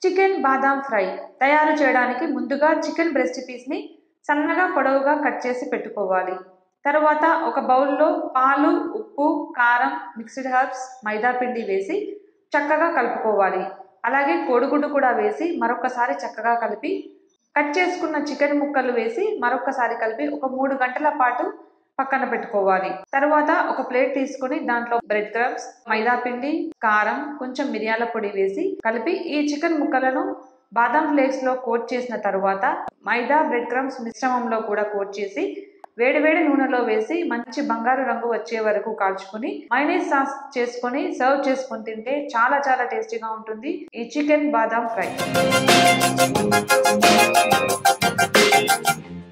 chicken బాదాం fry తయారు చేయడానికి ముందుగా చికెన్ బ్రెస్ట్ పీస్ని సన్నగా పొడవుగా కట్ చేసి పెట్టుకోవాలి తర్వాత ఒక బౌల్లో పాలు ఉప్పు కారం మిక్స్డ్ హర్బ్స్ మైదా పిండి వేసి చక్కగా కలుపుకోవాలి అలాగే కోడిగుడ్డు కూడా వేసి మరొకసారి చక్కగా కలిపి కట్ చేసుకున్న చికెన్ ముక్కలు వేసి మరొకసారి కలిపి ఒక మూడు గంటల పాటు పక్కన పెట్టుకోవాలి తర్వాత ఒక ప్లేట్ తీసుకొని దాంట్లో బ్రెడ్ క్రమ్స్ మైదా పిండి కారం కొంచెం మిరియాల పొడి వేసి కలిపి ఈ చికెన్ ముక్కలను బాదం ఫ్లేక్స్ లో కోట్ చేసిన తర్వాత మైదా బ్రెడ్ క్రమ్స్ మిశ్రమంలో కూడా కోట్ చేసి వేడివేడి నూనెలో వేసి మంచి బంగారు రంగు వచ్చే వరకు కాల్చుకొని మైనీస్ సాస్ చేసుకొని సర్వ్ చేసుకొని తింటే చాలా చాలా టేస్టీగా ఉంటుంది ఈ చికెన్ బాదాం ఫ్రై